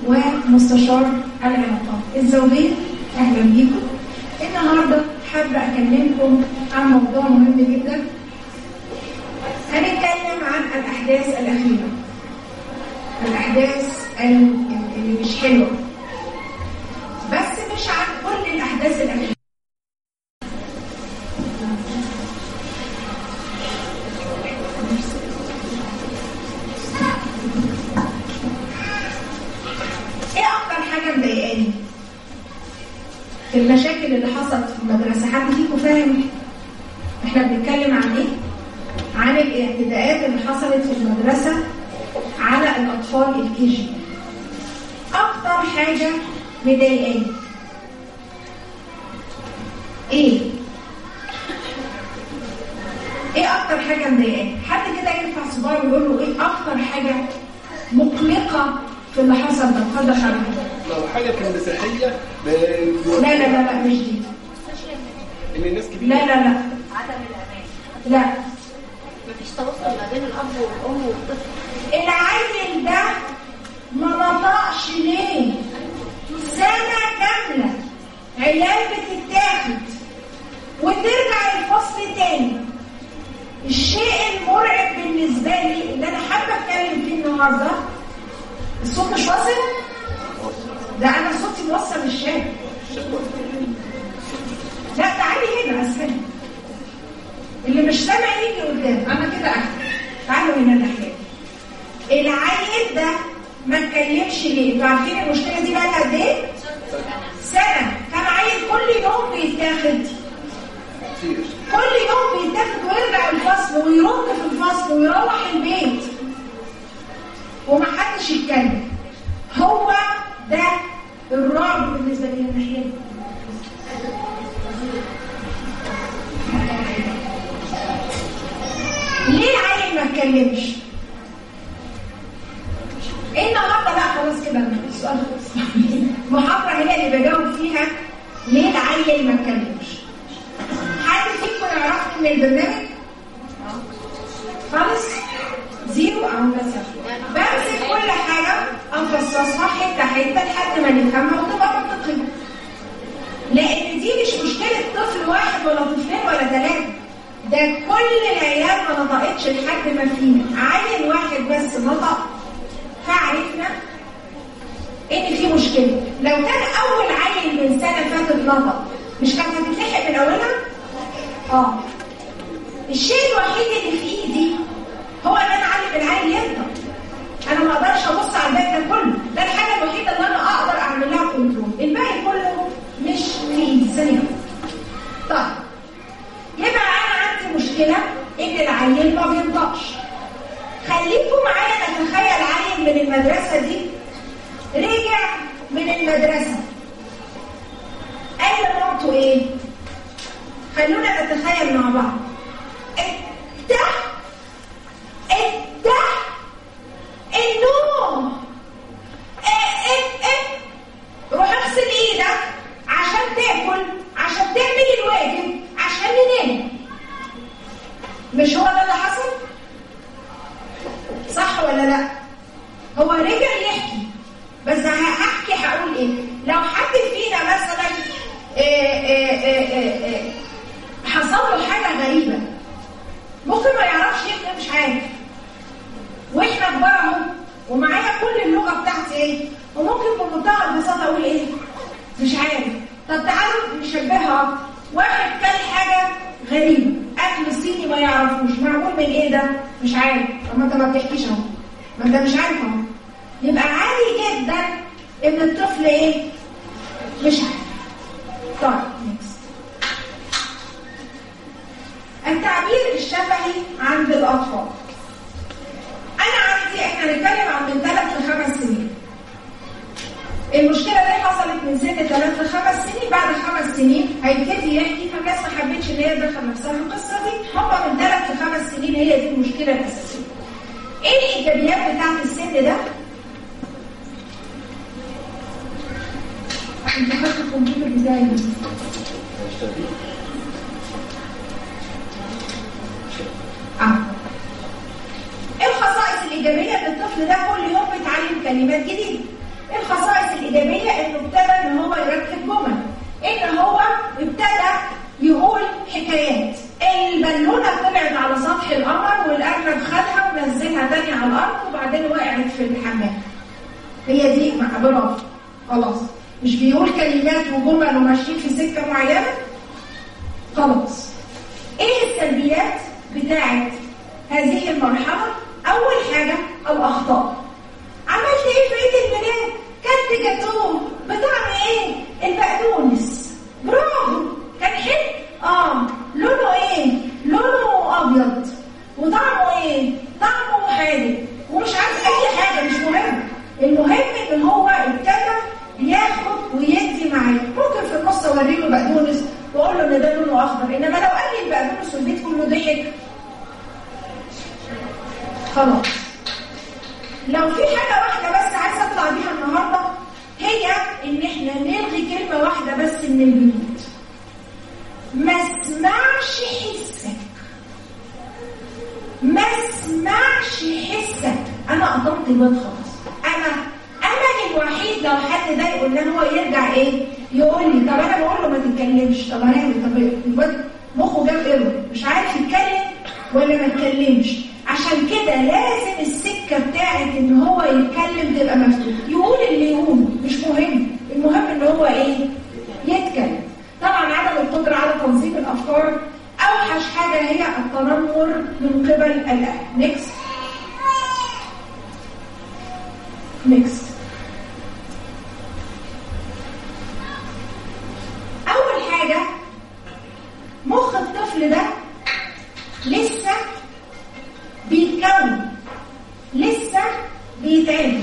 ومستشار العلاقات الزوجية أهلا بيكم النهاردة حابة أكلمكم عن موضوع مهم جدا هنتكلم عن الأحداث الأخيرة الأحداث اللي مش حلوة بس مش عن كل الأحداث الأخيرة ايه اكتر حاجه مضايقاني في المشاكل اللي حصلت في المدرسه حد فيكم فاهم احنا بنتكلم عن ايه عن الاعتداءات اللي حصلت في المدرسه على الاطفال الكيجي اكتر حاجه مضايقاني ايه ايه اكتر حاجه مضايقاني حد كده يرفع صباعه ويقول له ايه اكتر حاجه مقلقه في اللي حصل ده اتفضل حضرتك لو حاجه كانت مسيحيه لا لا لا لا مش دي ان الناس كبيره لا لا لا عدم الامان لا مفيش تواصل ما بين الاب والام والطفل العيل ده ما نطقش ليه سنة كاملة عيال بتتاخد وترجع الفصل تاني الشيء المرعب بالنسبة لي اللي أنا حابة أتكلم فيه النهاردة الصوت مش واصل؟ ده أنا صوتي موصل للشارع لا تعالي هنا أسفل اللي مش سامع يجي قدام أنا كده أحسن تعالوا هنا الناحية دي. العيل ده ما اتكلمش ليه؟ انتوا عارفين المشكلة دي بقى لها قد إيه؟ سنة كان عيل كل يوم بيتاخد كتير كل يوم بيتاخد ويرجع الفصل ويرد في الفصل ويروح البيت ومحدش يتكلم هو ده الرعب بالنسبه لي الناحيه دي. ليه العيل ما اتكلمش؟ ايه النهارده بقى خلاص كده السؤال خلص محاضره هي اللي بجاوب فيها ليه العيل ما اتكلمش؟ حد فيكم يعرف من البرنامج؟ خالص؟ زيرو او بس بمسك كل حاجة أفصصها حتة حتة لحد ما نفهمها وتبقى منطقية. لأن دي مش مشكلة طفل واحد ولا طفلين ولا ثلاثة. ده كل العيال ما نطقتش لحد ما فينا عيل واحد بس نطق فعرفنا ان في مشكله لو كان اول عيل من سنه فاتت نطق مش كانت هتتلحق من اولها اه الشيء الوحيد اللي في ايدي هو ان انا اعلم العيل ينطق انا ما اقدرش ابص على الباقي ده كله ده الحاجه الوحيده اللي انا اقدر اعمل لها كنترول الباقي كله مش في ايدي ثانيه طيب يبقى انا عندي مشكله ان العيل ما بينطقش خليكم معايا نتخيل عيل من المدرسه دي رجع من المدرسه قال لمامته ايه خلونا نتخيل مع بعض انت انت النوم اه اه اه روح اغسل ايدك عشان تاكل عشان تعمل الواجب عشان ننام مش هو ده اللي حصل صح ولا لا هو رجع يحكي بس هحكي هقول ايه لو حد فينا مثلا اه اه اه حصل له حاجه غريبه ممكن ما يعرفش يكتب مش عارف واحنا كبار اهو ومعايا كل اللغه بتاعتي ايه وممكن بمنتهى البساطه اقول ايه مش عارف طب تعالوا نشبهها واحد كل حاجه غريبه اكل صيني ما يعرفوش معمول من ايه ده مش عارف طب ما انت ما بتحكيش اهو ما انت مش عارف اهو يبقى عادي جدا ان الطفل ايه مش عارف طيب next. التعبير الشفهي عند الأطفال أنا عندي إحنا هنتكلم عن من ثلاث لخمس سنين المشكلة دي حصلت من سن ثلاث لخمس سنين بعد خمس سنين هيبتدي يحكي فالناس ما حبتش إن هي تدخل نفسها في القصة دي هم من ثلاث لخمس سنين هي دي المشكلة الأساسية إيه الإيجابيات بتاعت السن ده؟ انت خدت الكمبيوتر بتاعي اه ايه الخصائص الايجابيه ان الطفل ده كل يوم بيتعلم كلمات جديده ايه الخصائص حكايات البالونه طلعت على سطح القمر والارنب خدها ونزلها تاني على الارض وبعدين وقعت في الحمام هي دي مع برافو خلاص مش بيقول كلمات وجمل وماشيين في سكه معينه خلاص ايه السلبيات بتاعت هذه المرحله اول حاجه الاخطاء عملت ايه في عيد الميلاد كلت جاتوه بطعم ايه البقدونس برافو كان حلو اه لونه ايه لونه ابيض وطعمه ايه طعمه حادق ومش عارف اي حاجه مش مهم المهم ان هو ابتدى ياخد ويدي معايا ممكن في النص اوري له بقدونس واقول له ان ده لونه اخضر انما لو قال لي البقدونس والبيت كله ضحك خلاص لو في حاجه واحده بس عايزه اطلع بيها النهارده هي ان احنا نلغي كلمه واحده بس من البيوت ما اسمعش حسك ما اسمعش حسك انا قطمت الواد خلاص انا املي الوحيد لو حد ده يقول له هو يرجع ايه يقول لي طب انا بقول له ما تتكلمش طب هنعمل طب الواد مخه جاب ايرور مش عارف يتكلم ولا ما يتكلمش عشان كده لازم السكه بتاعت ان هو يتكلم تبقى مفتوحه يقول اللي يقوله مش مهم المهم ان هو ايه يتكلم طبعا عدم القدره على تنظيم الافكار اوحش حاجه هي التنمر من قبل الاهل نيكست نيكست اول حاجه مخ الطفل ده لسه بيتكون لسه بيتعمل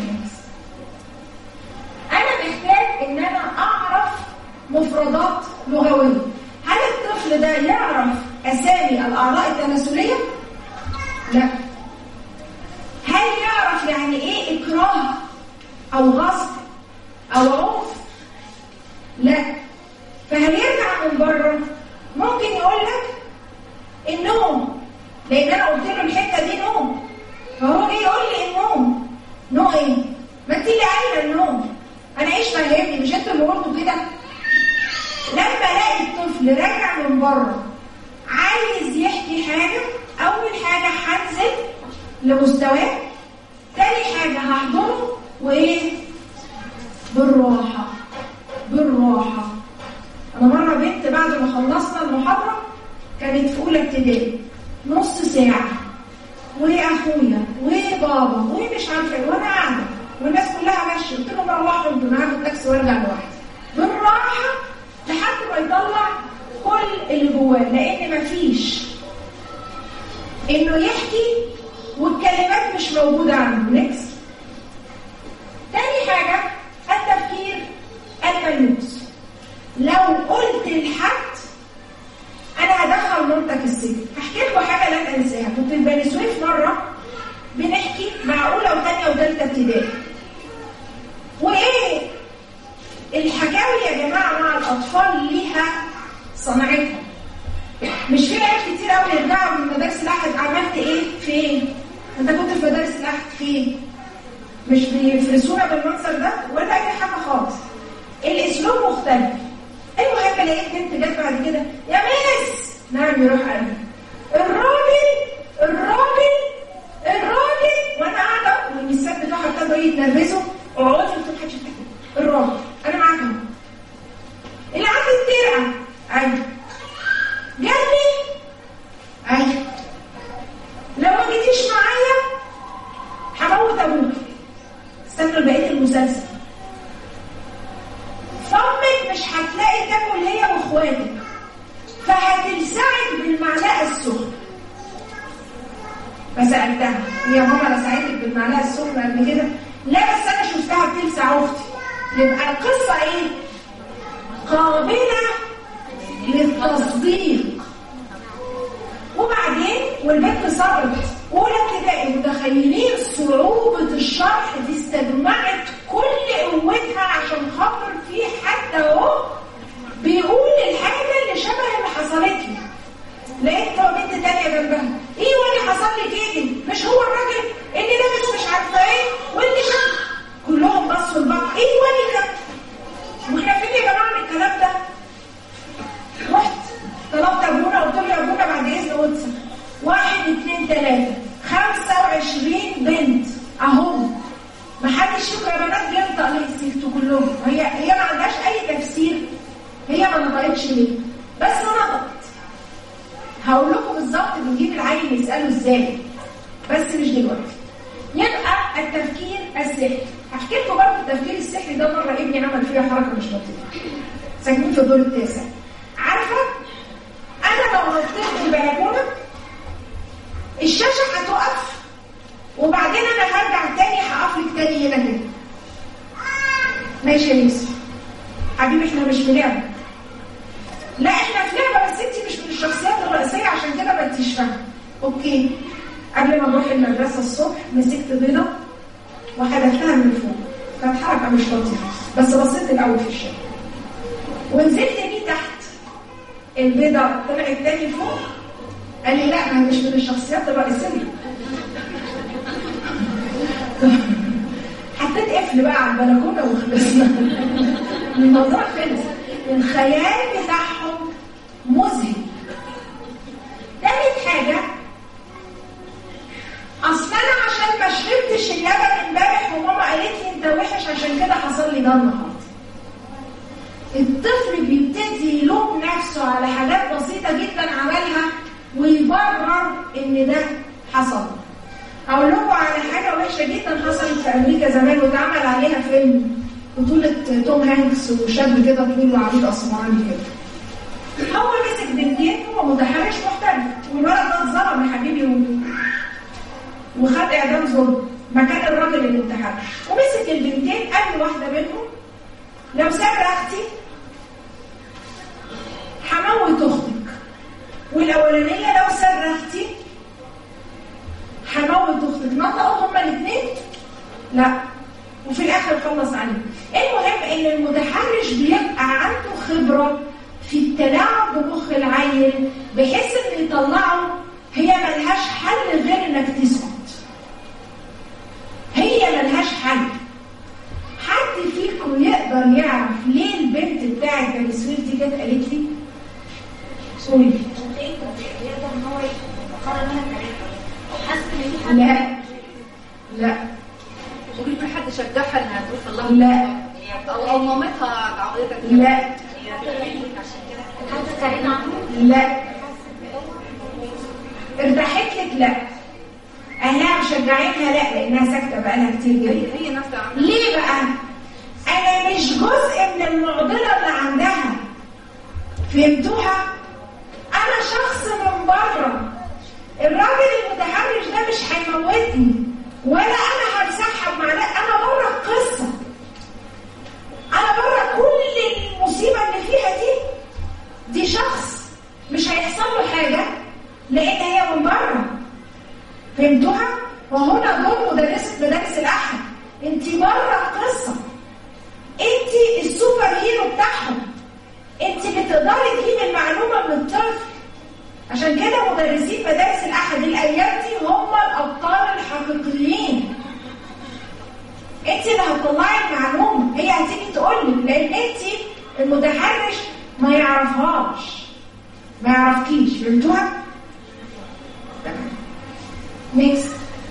انا محتاج ان انا اعرف مفردات لغويه هل الطفل ده يعرف اسامي الاعضاء التناسليه لا هل يعرف يعني ايه اكراه او غصب او عنف لا فهيرجع من بره ممكن يقول لك النوم لان انا قلت له الحته دي نوم فهو جاي يقول لي النوم نوم ايه ما انت اللي قايله النوم انا ايش فهمني مش انتوا اللي قلتوا كده لما الاقي الطفل راجع من بره عايز يحكي حاجه اول حاجه هنزل لمستواه تاني حاجه هحضنه وايه بالراحه بالراحه انا مره بنت بعد ما خلصنا المحاضره كانت في اولى ابتدائي نص ساعه واخويا وبابا ومش عارفه ايه وانا قاعده والناس كلها ماشيه قلت لهم روحوا انتوا انا هاخد التاكسي وارجع لوحدي بالراحه لحد ما يطلع كل اللي جواه لان مفيش انه يحكي والكلمات مش موجوده عنده نكست تاني حاجه التفكير الملموس لو قلت لحد انا هدخل مامتك السجن هحكي لكم حاجه لا تنساها كنت في بني سويف مره بنحكي مع اولى وثانيه وثالثه ابتدائي وايه الحكاوي يا جماعه مع الاطفال ليها صنعتها مش في عيال كتير قوي يرجعوا من مدارس الاحد عملت ايه فين انت كنت في مدارس الاحد فين مش بيفرسونا بالمنظر ده ولا اي حاجه خالص الاسلوب مختلف المهم لقيت بنت جت بعد كده يا ميس نعم يروح قلبي الراجل الراجل الراجل وانا قاعده والمسات بتوعها ابتدوا يتنرفزوا وعقولي قلت محدش يتكلم الراجل انا معاك اهو اللي عندي الترعه ايوه جنبي ايوه لو ما جيتيش معايا هموت ابوك استنوا بقيه المسلسل فامك مش هتلاقي تاكل هي واخواتك فهتلسعك بالمعلقه السخنه فسالتها هي ماما لسعتك بالمعلقه السخنه قبل كده لا بس انا شفتها بتلسع اختي يبقى القصه ايه قابله للتصديق وبعدين والبنت صبرت اولى ابتدائي متخيلين صعوبه الشرح دي استجمعت كل قوتها عشان خاطر في حد اهو بيقول الحاجه اللي شبه اللي حصلت لي لقيت بنت تانية جنبها ايه واللي حصل لي كده مش هو الراجل اللي لابس مش عارفه ايه واللي شاف كلهم بصوا لبعض ايه واللي ده واحنا فين يا جماعه من الكلام ده رحت طلبت ابونا قلت ليه بس نطقت هقول لكم بالظبط بنجيب العيل نساله ازاي بس مش دلوقتي يبقى التفكير السحري هحكي لكم برضه التفكير السحري ده مره ابني عمل فيها حركه مش لطيفه ساكنين في الدور التاسع عارفه انا لو نطيت من البلكونه الشاشه هتقف وبعدين انا هرجع تاني هقف لك تاني هنا كده ماشي يا يوسف حبيبي احنا مش في لعبه لا احنا في لعبه بس انت مش من الشخصيات الرئيسيه عشان كده ما انتيش فاهمه اوكي قبل ما نروح المدرسه الصبح مسكت بيضه وحدفتها من فوق كانت حركه مش لطيفه بس بصيت الاول في الشارع ونزلت بيه تحت البيضه طلعت تاني فوق قال لي لا ما هي مش من الشخصيات الرئيسيه حطيت قفل بقى على البلكونه وخلصنا الموضوع خلص الخيال بتاعهم مذهل تالت حاجه اصل انا عشان ما شربتش اللبن امبارح وماما قالت لي انت وحش عشان كده حصل لي ده النهارده الطفل بيبتدي يلوم نفسه على حاجات بسيطه جدا عملها ويبرر ان ده حصل اقول لكم على حاجه وحشه جدا حصلت في امريكا زمان واتعمل عليها فيلم بطولة توم هانكس وشاب كده طويل وعريض اسمراني كده هو مسك بنتين هو متحرش محترف والولد ده اتظلم يا حبيبي و... وخد اعدام ظلم مكان الراجل اللي انتحر ومسك البنتين قال واحده منهم لو صرختي هموت اختك والاولانيه لو صرختي هموت اختك نطقوا هما الاثنين لا وفي الاخر خلص عليه المهم ان المتحرش بيبقى عنده خبره في التلاعب بمخ العيل بحيث انه يطلعه هي ملهاش حل غير انك تسكت هي ملهاش حل حد فيكم يقدر يعرف ليه البنت بتاعت بني سويف دي جت قالت لي قولي يقدر ان هو يقرر منها التاريخ او حاسس ان في حد لا لا ممكن يكون حد شجعها انها تروح في الله لا او او مامتها عودتك لا عشان كده حد كريم عنه لا ارتاحت لك لا اهلها مشجعينها لا لانها ساكته بقالها كتير جدا هي هي نفسها عامله ليه بقى؟ أنا مش جزء من المعضلة اللي عندها فهمتوها؟ أنا شخص من بره الراجل المتحرش ده مش هيموتني ولا أنا هنسحب مع ده أنا بره القصة أنا بره كل المصيبة اللي فيها دي دي شخص مش هيحصل له حاجة لأن هي من بره فهمتوها؟ وهنا دور مدرسة مدارس الأحد انت بره القصة انت السوبر هيرو بتاعهم انت اللي تقدري تجيبي المعلومة من الطفل عشان كده مدرسين مدارس الأحد الأيام دي هم الأبطال الحقيقيين انت اللي هتطلعي المعلومة هي هتيجي تقول لك لأن انت المتحرش ما يعرفهاش ما يعرفكيش فهمتوها؟ تمام نيكست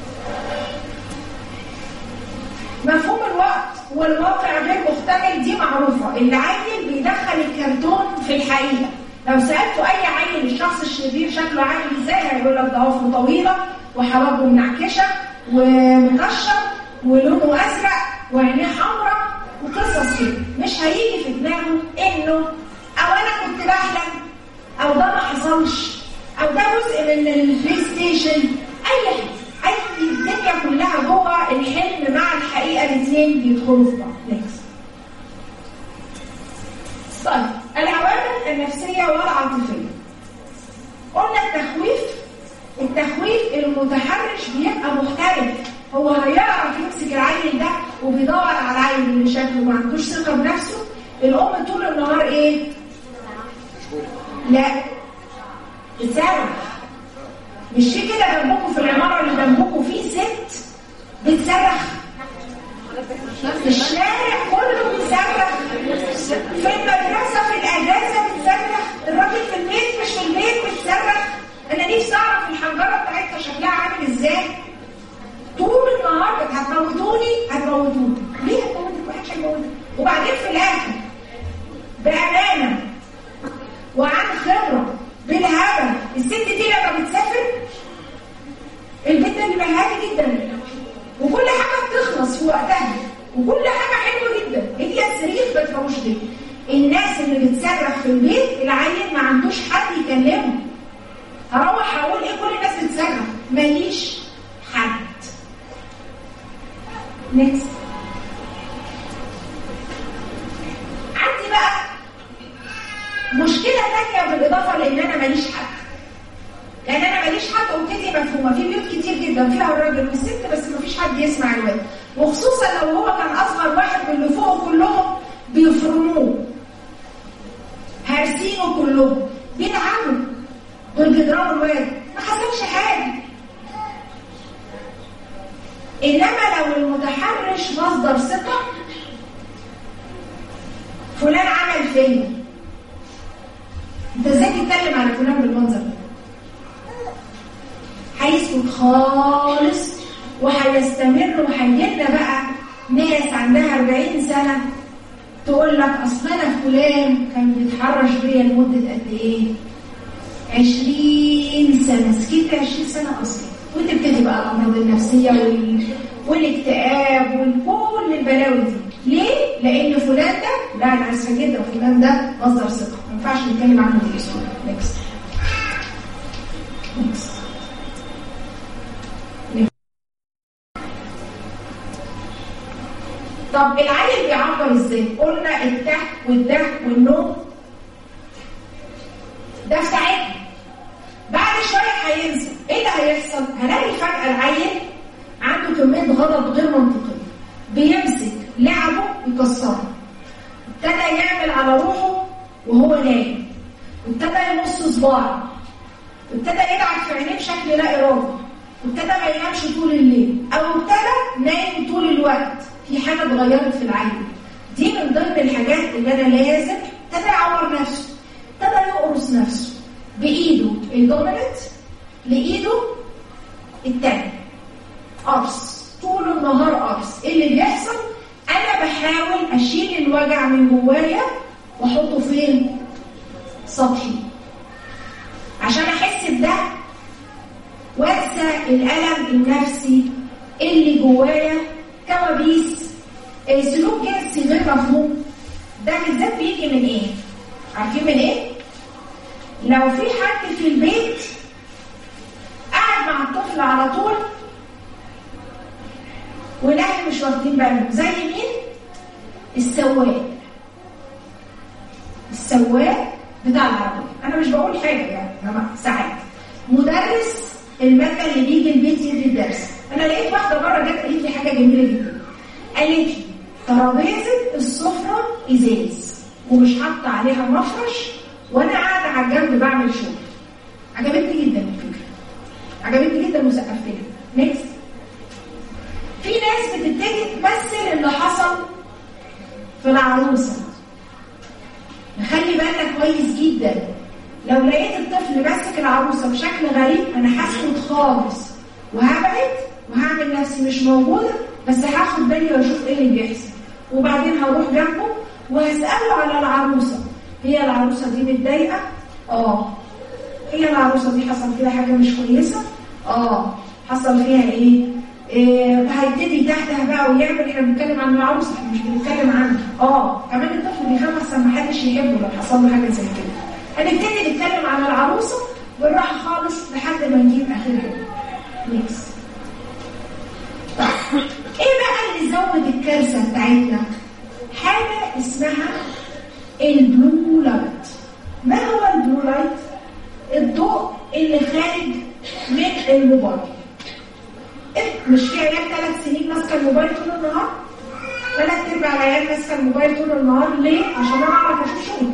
مفهوم الوقت والواقع غير محتمل دي معروفة العيل بيدخل الكرتون في الحقيقة لو سألتوا أي عيل الشخص الشرير شكله عامل ازاي هيقول لك ضوافره طويلة وحواجبه منعكشة ومكشر ولونه أزرق وعينيه حمراء وقصص كده مش هيجي في دماغه إنه أو أنا كنت بحلم أو ده ما حصلش أو ده جزء من البلاي ستيشن أي حاجة اي الدنيا كلها جوه الحلم مع الحقيقه الاثنين بيدخلوا في بعض نكست طيب العوامل النفسيه والعاطفيه قلنا التخويف التخويف المتحرش بيبقى مختلف هو هيعرف يمسك العيل ده وبيدور على العيل اللي شكله ما عندوش ثقه بنفسه الام طول النهار ايه؟ لا بتصرخ مش في كده جنبكم في العمارة اللي جنبكم في ست بتصرخ في الشارع كله بيصرخ في المدرسة في الأجازة بتصرخ الراجل في البيت مش في البيت بتصرخ أنا نفسي أعرف الحنجرة بتاعتها شكلها عامل إزاي طول النهار بت- هتموتوني هتموتوني ليه هتموتك؟ محدش هيموتك وبعدين في الآخر بأمانة خبره بالهبل الست دي لما بتسافر البيت ده بيبقى هادي جدا وكل حاجه بتخلص في وقتها وكل حاجه حلوه جدا هي السرير ما تفهموش ليه الناس اللي بتصرخ في البيت العيل ما عندوش حد يكلمه هروح اقول ايه كل الناس بتصرخ ماليش حد نيكست عندي بقى مشكله تانية بالاضافه لان انا ماليش حد لان انا ماليش حد اوكي مفهومه في بيوت كتير جدا فيها الراجل والست بس مفيش حد يسمع الواد وخصوصا لو هو كان اصغر واحد من اللي فوق كلهم بيفرموه هارسينه كلهم بيدعموا دول بيضربوا الواد ما حصلش حاجه انما لو المتحرش مصدر ثقه فلان عمل فيا انت ازاي تتكلم على فلان بالمنظر ده هيسكت خالص وهيستمر وهيجيلنا بقى ناس عندها 40 سنه تقول لك اصل انا فلان كان بيتحرش بيا لمده قد ايه؟ 20 سنه سكت 20 سنه اصلا وتبتدي بقى الامراض النفسيه وال... والاكتئاب وكل البلاوي دي ليه؟ لان فلان ده لا انا اسفه جدا فلان ده مصدر ثقه ما ينفعش نتكلم عنه باسمه نكست نكست طب العيل بيعبر ازاي؟ قلنا الته والده والنوم ده في ساعتها بعد شويه هينسى ايه اللي هيحصل؟ هلاقي فجاه العيل عنده كميه غضب غير منطقيه بيمسك لعبه يكسره ابتدى يعمل على روحه وهو نايم ابتدى يمص صباعه ابتدى يدعك في عينيه بشكل لا ارادي ابتدى ما ينامش طول الليل او ابتدى نايم طول الوقت في حاجه اتغيرت في العين دي من ضمن الحاجات اللي انا لازم ابتدى يعور نفسه ابتدى يقرص نفسه بايده الدوميننت لايده التاني قرص طول النهار قرص ايه اللي بيحصل انا بحاول اشيل الوجع من جوايا واحطه فين سطحي عشان احس بده وانسى الالم النفسي اللي جوايا كوابيس آه، سلوك جنسي غير مفهوم ده بالذات بيجي من ايه عارفين من ايه لو في حد في البيت قاعد مع الطفل على طول والاهل مش واخدين بالهم زي مين السواق السواق بتاع العربيه انا مش بقول حاجه يعني انا ساعات مدرس الماده اللي بيجي البيت يدي الدرس انا لقيت واحده مره جت قالت لي حاجه جميله جدا قالت لي ترابيزه السفره ازاز ومش حاطه عليها مفرش وانا قاعده على الجنب بعمل شغل عجبتني جدا الفكره عجبتني جدا وسقفت لها نيكست في ناس بتبتدي تمثل اللي حصل في العروسه نخلي بالنا كويس جدا لو لقيت الطفل ماسك العروسه بشكل غريب انا هسكت خالص وهبعد وهعمل نفسي مش موجوده بس هاخد بالي واشوف ايه اللي بيحصل وبعدين هروح جنبه وهساله على العروسه هي العروسه دي متضايقه اه هي العروسه دي حصل فيها حاجه مش كويسه اه حصل فيها ايه إيه هيبتدي يتهته بقى ويعمل احنا بنتكلم عن العروسه احنا مش بنتكلم عنها اه كمان الطفل بيخاف احسن ما حدش يحبه لو حصل له حاجه زي كده هنبتدي نتكلم عن العروسه بالراحه خالص لحد ما نجيب اخرها نيكس طيب ايه بقى اللي زود الكارثه بتاعتنا حاجه اسمها البلو لايت ما هو البلو لايت الضوء اللي خارج من الموبايل إيه؟ مش في عيال ثلاث سنين ماسكه الموبايل طول النهار ثلاث ارباع العيال ماسكه الموبايل طول النهار ليه عشان انا اعرف اشوف شغلي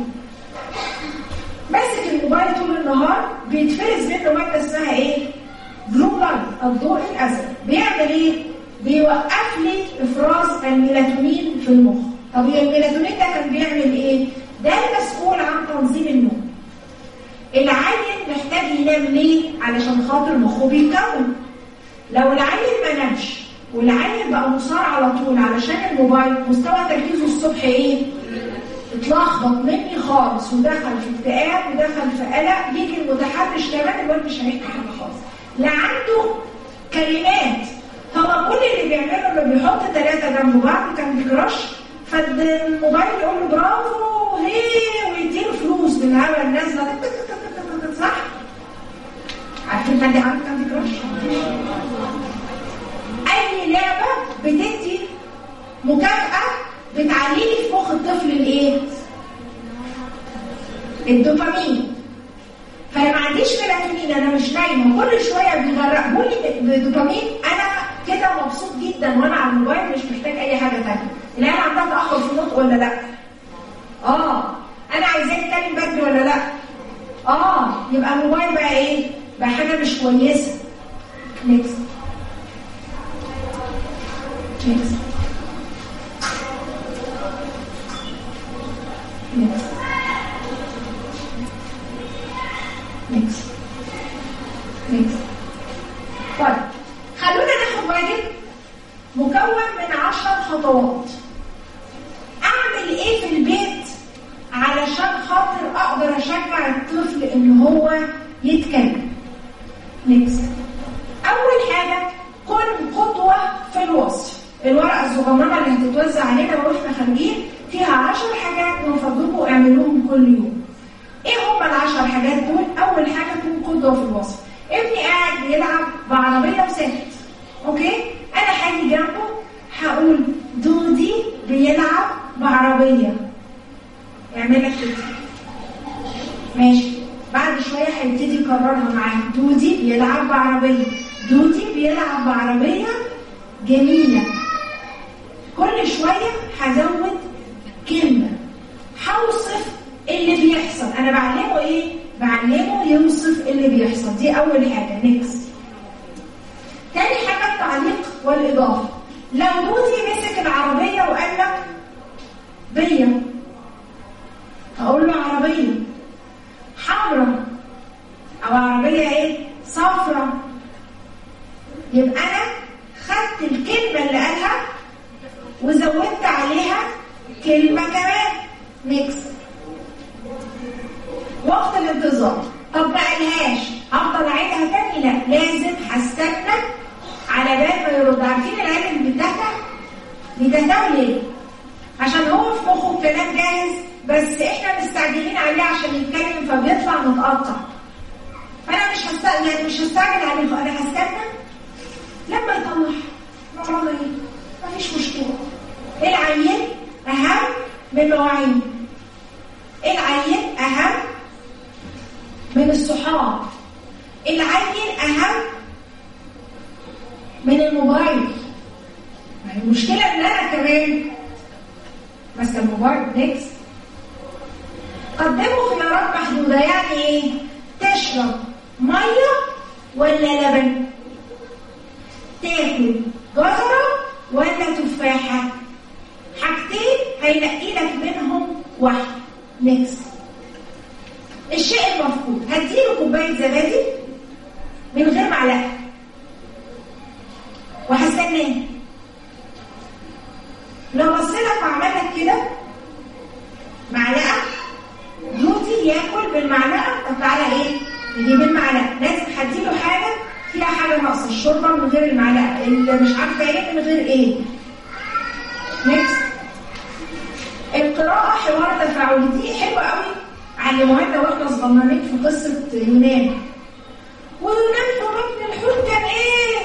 ماسك الموبايل طول النهار بيتفرز منه ماده اسمها ايه بلو لايت الضوء الازرق بيعمل ايه بيوقف لي افراز الميلاتونين في المخ طب هي الميلاتونين ده كان بيعمل ايه ده المسؤول عن تنظيم النوم العيل محتاج ينام ليه علشان خاطر مخه بيتكون لو العيل ما نامش والعيل بقى مصار على طول علشان الموبايل مستوى تركيزه الصبح ايه اتلخبط مني خالص ودخل في اكتئاب ودخل في قلق يجي المتحرش كمان الواد مش هيحكي حاجه خالص لا عنده كلمات هو كل اللي بيعمله انه بيحط ثلاثه جنب بعض كان بيكراش فالموبايل يقول له برافو هي ويديله فلوس بالهوا نازله تك- تك- تك- تك- تك- صح؟ عارفين حد عنده كان بيكراش؟ اي لعبه بتدي مكافاه بتعلي لي في مخ الطفل الايه؟ الدوبامين فانا ما عنديش ميلاتونين انا مش نايمه كل شويه بيغرقوا لي بدوبامين انا كده مبسوط جدا وانا على الموبايل مش محتاج اي حاجه ثانيه العيال عندها تاخر في النطق ولا لا؟ اه انا عايزاه يتكلم بدري ولا لا؟ اه يبقى الموبايل بقى ايه؟ بقى حاجه مش كويسه نكست نكست نكست نكست نكست طيب خلونا ناخد واجب مكون من عشر خطوات اعمل ايه في البيت علشان خاطر اقدر اشجع الطفل ان هو يتكلم نكست اول حاجه كن قدوه في الوصف الورقه الصغننه اللي هتتوزع علينا واحنا خارجين فيها عشر حاجات من فضلكم اعملوهم كل يوم ايه هم العشر حاجات دول اول حاجه كن قدوه في الوصف ابني قاعد بيلعب بعربيه وساكت اوكي انا هاجي جنبه هقول دودي بيلعب بعربيه اعملها كده ماشي بعد شويه هيبتدي يكررها معاك دودي بيلعب بعربيه دودي بيلعب بعربيه جميله كل شويه هزود كلمه هوصف اللي بيحصل انا بعلمه ايه بعلمه يوصف اللي بيحصل دي اول حاجه نكست تاني حاجه التعليق والاضافه لو دودي مسك العربيه وقال لك بيا اقول له عربيه حمراء او عربيه ايه صفراء يبقى انا خدت الكلمه اللي قالها وزودت عليها كلمه كمان ميكس وقت الانتظار طب ما قالهاش هفضل اعيدها تاني لا لازم هستنى على بال ما يرد عارفين العيال اللي بتهته بيتهتوا ليه؟ عشان هو في مخه الكلام جاهز بس احنا مستعجلين عليه عشان يتكلم فبيطلع متقطع فانا مش هستعجل يعني مش هستعجل عليه انا هستنى لما يطلع نقول ايه مفيش مشكله العيل اهم من المواعيد العيل اهم من الصحاب العيل اهم من الموبايل ما هي المشكله ان انا كمان ماسكه الموبايل نكست قدموا خيارات محدوده يعني ايه تشرب ميه ولا لبن تاكل جزره ولا تفاحه حاجتين هينقي لك منهم واحد نكست الشيء المفقود هديله كوبايه زبادي من غير معلقه وهستناه لو بصيلك وعمل لك كده معلقه دودي ياكل بالمعلقه طب تعالى ايه نجيب المعلقه لازم هديله حاجه فيها حاجه ناقصه الشوربه من غير المعلقه اللي مش عارفه ايه من غير ايه نكست القراءه حوار تفاعلي دي حلوه قوي علموها لنا واحنا صغننين في قصه يونان ويونان في بطن الحوت كان ايه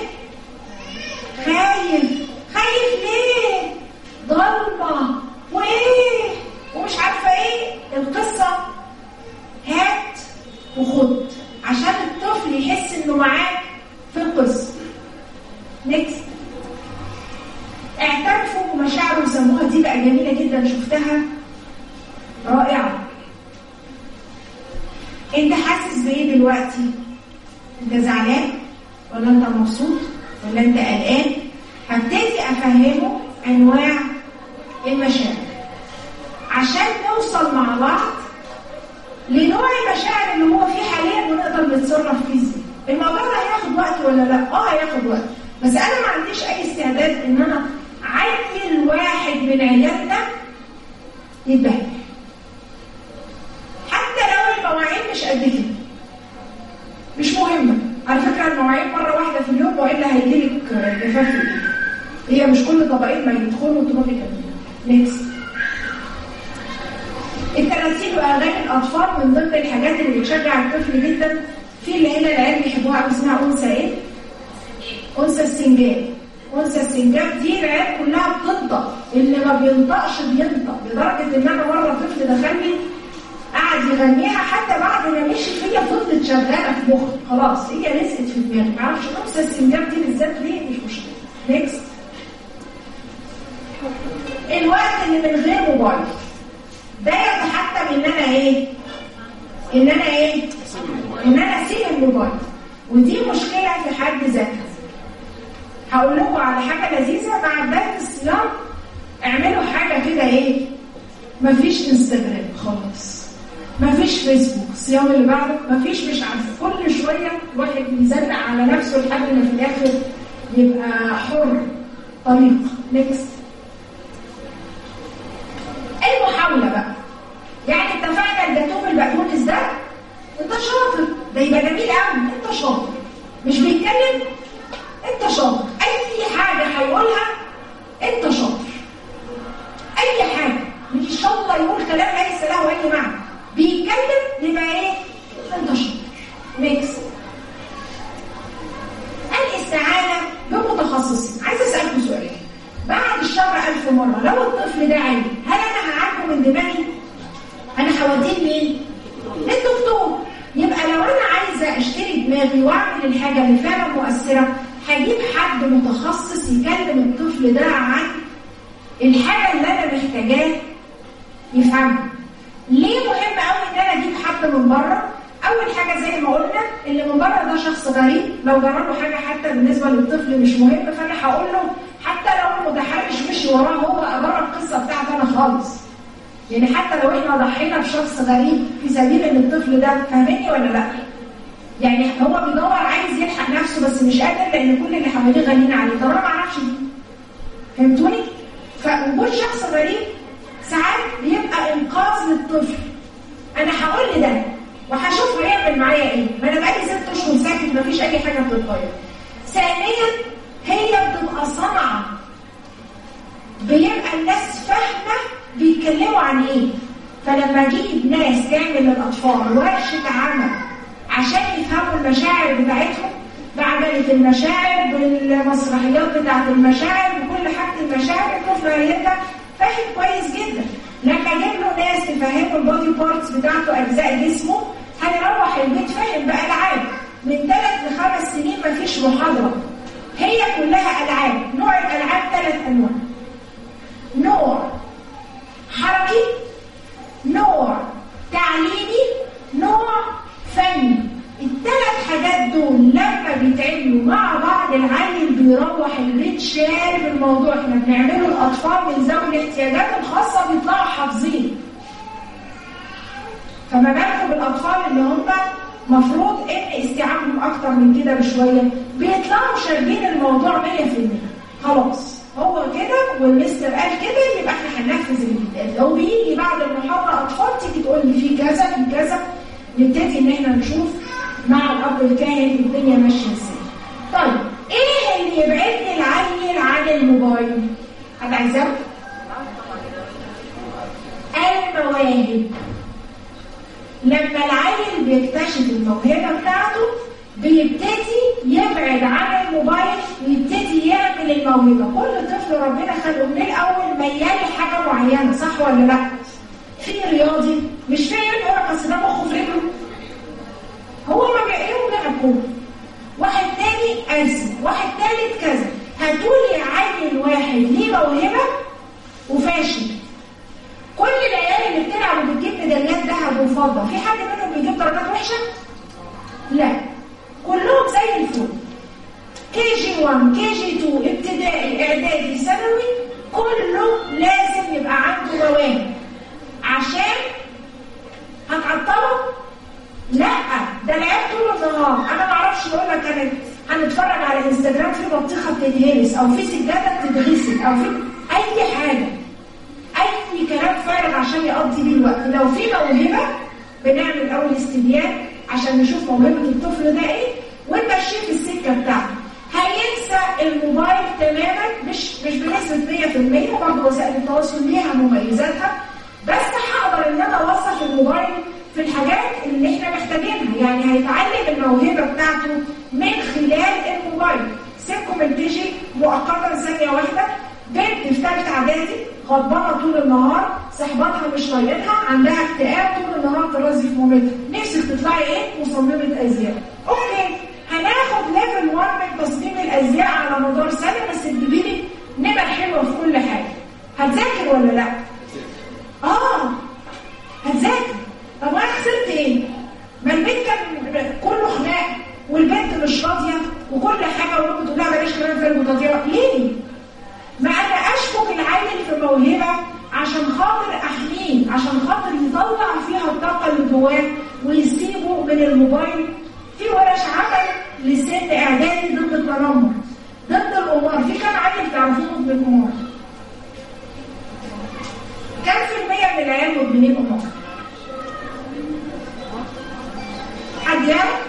خايف خايف ليه ضلمه وايه ومش عارفه ايه القصه هات وخد عشان الطفل يحس انه معاك في القصه نكست اعترفوا بمشاعره وسموها دي بقى جميله جدا شفتها رائعه انت حاسس بايه دلوقتي انت زعلان ولا انت مبسوط ولا انت قلقان هبتدي افهمه انواع المشاعر عشان نوصل مع بعض لنوع المشاعر اللي هو فيه حاليا ونقدر نتصرف فيه ازاي الموضوع ده هياخد وقت ولا لا اه هياخد وقت بس انا ما عنديش اي استعداد ان انا عيل واحد من عيالنا يتبهدل قد كده مش مهمه على فكره المواعيد مره واحده في اليوم والا هيجيلك جفاف في الإيد. هي مش كل طبقين ما يدخلوا تروحي تعمليها نيكست التماثيل واغاني الاطفال من ضمن الحاجات اللي بتشجع الطفل جدا في اللي هنا العيال بيحبوها قوي اسمها انثى ايه؟ انثى السنجاب انثى السنجاب دي العيال كلها بتنطق اللي ما بينطقش بينطق لدرجه ان انا مره طفل دخل لي قعد يغنيها حتى بعد ما مشي فيا فضلت شغاله في مخي خلاص هي لزقت في دماغي ما اعرفش انثى السنجاب دي بالذات ليه مش مشكله نيكست الوقت اللي من غير موبايل ده يتحتم ان انا ايه ان انا ايه ان انا اسيب الموبايل ودي مشكله في حد ذاتها هقول لكم على حاجه لذيذه مع بدايه الصيام اعملوا حاجه كده ايه مفيش انستجرام خالص مفيش فيسبوك الصيام اللي بعده مفيش مش عارفه كل شويه واحد يزنق على نفسه لحد ما في الاخر يبقى حر طريق نيكست المحاولة بقى يعني اتفقنا الجاتوه بالبقدونس ده انت شاطر ده يبقى جميل قوي انت شاطر مش بيتكلم انت شاطر اي حاجة هيقولها انت شاطر اي حاجة مش ان شاء الله يقول كلام ليس له اي معنى بيتكلم يبقى ايه انت شاطر ميكس الاستعانة بمتخصصين عايز اسألكم سؤال بعد الشر ألف مرة لو الطفل ده عيني هل أنا هعالجه من دماغي؟ أنا هوديه لمين؟ للدكتور يبقى لو أنا عايزة أشتري دماغي وأعمل الحاجة اللي فعلا مؤثرة هجيب حد متخصص يكلم الطفل ده عن الحاجة اللي أنا محتاجاه يفهمها ليه مهم قوي إن أنا أجيب حد من بره؟ أول حاجة زي ما قلنا اللي من بره ده شخص غريب لو جرى له حاجة حتى بالنسبة للطفل مش مهم فأنا هقول له حتى لو المتحرش مشي وراه هو بره القصة بتاعتي أنا خالص يعني حتى لو احنا ضحينا بشخص غريب في سبيل ان الطفل ده فاهمني ولا لا؟ يعني هو بيدور عايز يلحق نفسه بس مش قادر لان كل اللي حواليه غاليين عليه طب انا ما اعرفش دي فهمتوني؟ فوجود شخص غريب ساعات بيبقى انقاذ للطفل انا هقول لده وهشوف هيعمل معايا ايه ما انا بقالي ست اشهر ساكت مفيش اي حاجه بتتغير ثانيا هي بتبقى صنعه بيبقى الناس فاهمه بيتكلموا عن ايه فلما اجيب ناس تعمل للاطفال ورشه عمل عشان يفهموا المشاعر بتاعتهم بعملة المشاعر بالمسرحيات بتاعت المشاعر بكل حاجة المشاعر الطفل هيبقى فاهم كويس جدا لما اجيب له ناس تفهمه البودي بارتس بتاعته اجزاء جسمه هيروح البيت فاهم بالعاب من ثلاث لخمس سنين مفيش محاضره هي كلها العاب نوع الالعاب ثلاث انواع نوع حركي نوع تعليمي نوع فني الثلاث حاجات دول لما بيتعملوا مع بعض العيل بيروح البيت شارب الموضوع احنا بنعمله الاطفال من ذوي الاحتياجات الخاصه بيطلعوا حافظين فما بالكم بالاطفال اللي هم مفروض ان استيعابهم اكتر من كده بشويه بيطلعوا شاربين الموضوع 100% خلاص هو كده والمستر قال كده يبقى احنا هننفذ اللي بيتقال لو بيجي بعد المحاضره اطفال تيجي تقول لي في كذا في كذا نبتدي ان احنا نشوف مع الاب الكاهن الدنيا ماشيه ازاي. طيب ايه اللي يبعدني العيل عن الموبايل؟ حد عايزاه؟ المواهب لما العيل بيكتشف الموهبه بتاعته بيبتدي يبعد عن الموبايل ويبتدي يعمل الموهبه كل طفل ربنا خلقه من الاول ميال لحاجه معينه صح ولا لا في رياضي مش فاهم يقول بس ده مخه في رجله هو ما بيعملوا لعب كوره واحد تاني ارسم واحد تالت كذا هاتولي عيل واحد ليه موهبه وفاشل كل العيال اللي بتلعب وبتجيب ميداليات ذهب وفضه في حد منهم بيجيب درجات وحشه لا كلهم زي الفل كي جي 1 كي جي 2 ابتدائي اعدادي ثانوي كله لازم يبقى عنده مواهب عشان هتعطله لا ده العيال طول النهار انا ما اعرفش اقول لك كانت هنتفرج على الانستجرام في بطيخه بتتهرس او في سجاده بتتغسل او في اي حاجه اي كلام فارغ عشان يقضي بيه الوقت لو في موهبه بنعمل اول استبيان عشان نشوف موهبه الطفل ده ايه ونمشيه في السكه بتاعته هينسى الموبايل تماما مش مش بنسبه 100% برضه وسائل التواصل ليها مميزاتها بس هقدر ان انا اوصف الموبايل في الحاجات اللي احنا محتاجينها يعني هيتعلم الموهبه بتاعته من خلال الموبايل سيبكم من تيجي مؤقتا ثانيه واحده بنت في ثالثه اعدادي غضبانه طول النهار صحباتها مش طايقتها عندها اكتئاب طول النهار ترازي في مامتها نفسك تطلعي ايه مصممه ازياء اوكي هناخد ليفل 1 من تصميم الازياء على مدار سنه بس تجيبي لي نمر حلوه في كل حاجه هتذاكر ولا لا اه هتذاكر طب انا خسرت ايه ما البيت كان كله خناق والبنت مش راضيه وكل حاجه وامك بتقول لها بلاش كلام في المتضيره ليه ما انا اشفق العيل في موهبه عشان خاطر احميه عشان خاطر يطلع فيها الطاقه اللي جواه ويسيبه من الموبايل في ورش عمل لسن اعدادي ضد التنمر ضد القمار في كام عيل تعرفوهم بالقمار كم في المية من العيال مدمنين قمار حد يعرف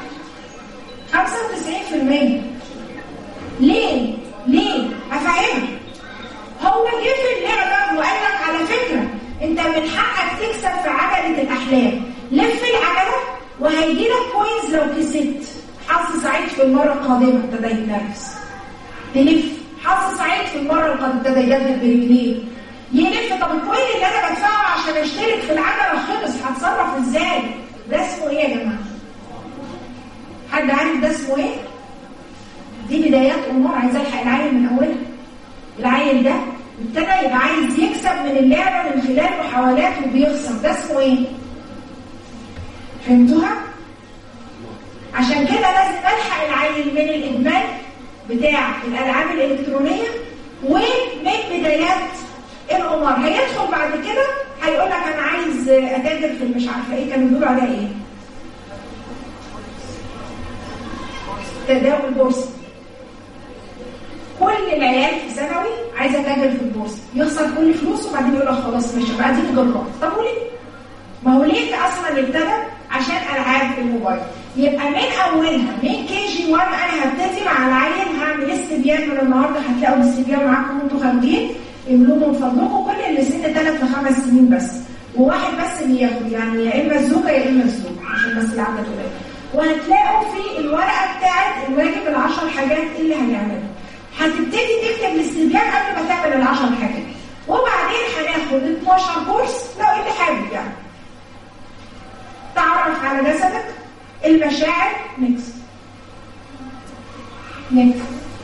95% ليه ليه افهمك هو جه في اللعبه وقال لك على فكره انت من حقك تكسب في عجله الاحلام لف العجله وهيجي لك كويس لو كسبت حظ سعيد في المره القادمه ابتدى يتنافس تلف حظ سعيد في المره القادمه ابتدى يدبر برجليه يلف طب الكوين اللي انا بدفعه عشان اشترك في العجله خلص هتصرف ازاي؟ ده اسمه ايه يا جماعه؟ حد عارف ده اسمه ايه؟ دي بدايات امور عايز الحق العيل من اولها العيل ده ابتدى يبقى عايز يكسب من اللعبه من خلال محاولات وبيخسر ده اسمه ايه؟ فهمتوها؟ عشان كده لازم الحق العيل من الادمان بتاع الالعاب الالكترونيه ومن بدايات القمار هيدخل بعد كده هيقول لك انا عايز اتاجر في مش عارفه ايه كانوا بيقولوا عليها ايه؟ تداول البورصه كل العيال في ثانوي عايزه تاجر في البورصه يخسر كل فلوسه وبعدين يقول لك خلاص ماشي بعدين جربت طب وليه؟ ما هو ليه اصلا ابتدى عشان العاب الموبايل يبقى من اولها من كي جي 1 انا هبتدي مع العيل هعمل استبيان من النهارده هتلاقوا الاستبيان معاكم وانتوا خارجين املوه من فضلكم كل اللي سن 3 ل 5 سنين بس وواحد بس اللي ياخد يعني يا اما الزوجه يا اما الزوج عشان بس العدد قليل وهتلاقوا في الورقه بتاعت الواجب العشر حاجات اللي هنعملها هتبتدي تكتب الاستبيان قبل ما تعمل العشر حاجات وبعدين هناخد 12 كورس لو انت حابب يعني تعرف على جسدك المشاعر نكست نكست